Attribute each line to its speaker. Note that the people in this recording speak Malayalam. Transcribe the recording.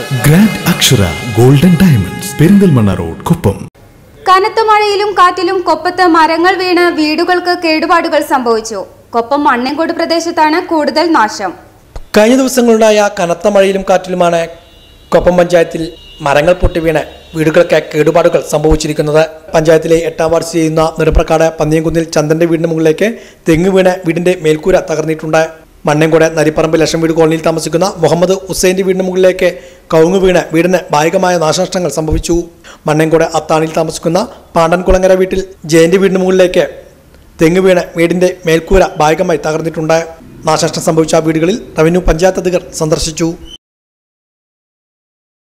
Speaker 1: grand Akshara golden diamonds Perinthalmanna road Koppam
Speaker 2: കനത്ത മഴയിലും കാറ്റിലും കൊപ്പത്ത് മരങ്ങൾ വീണ് വീടുകൾക്ക് കേടുപാടുകൾ സംഭവിച്ചു കൊപ്പം മണ്ണേങ്കോട് പ്രദേശത്താണ് കൂടുതൽ നാശം
Speaker 3: കഴിഞ്ഞ ദിവസങ്ങളുണ്ടായ കനത്ത മഴയിലും കാറ്റിലുമാണ് കൊപ്പം പഞ്ചായത്തിൽ മരങ്ങൾ പൊട്ടി വീണ് വീടുകൾക്ക് കേടുപാടുകൾ സംഭവിച്ചിരിക്കുന്നത് പഞ്ചായത്തിലെ എട്ടാം വാർഡ് സ്ഥിതി ചെയ്യുന്ന നിറപ്രക്കാട് പന്നിയംകുന്നിൽ ചന്ദ്രന്റെ വീടിന് മുകളിലേക്ക് തെങ്ങ് വീണ് വീടിന്റെ മേൽക്കൂര തകർന്നിട്ടുണ്ട് മണ്ണേങ്കോട് നരിപ്പറമ്പ് ലക്ഷം വീട് കോളനിയിൽ താമസിക്കുന്ന മുഹമ്മദ് ഹുസൈന്റെ വീടിന് മുകളിലേക്ക് കവുങ്ങ് വീണ് വീടിന് ഭാഗികമായ നാശനഷ്ടങ്ങൾ സംഭവിച്ചു മണ്ണേങ്കോട് അത്താണിയിൽ താമസിക്കുന്ന പാണ്ടൻകുളങ്ങര വീട്ടിൽ ജയന്റെ വീടിന് മുകളിലേക്ക് തെങ്ങ് വീണ് വീടിന്റെ മേൽക്കൂര ഭാഗികമായി തകർന്നിട്ടുണ്ട് നാശനഷ്ടം സംഭവിച്ച വീടുകളിൽ റവന്യൂ പഞ്ചായത്ത് അധികൃതർ സന്ദർശിച്ചു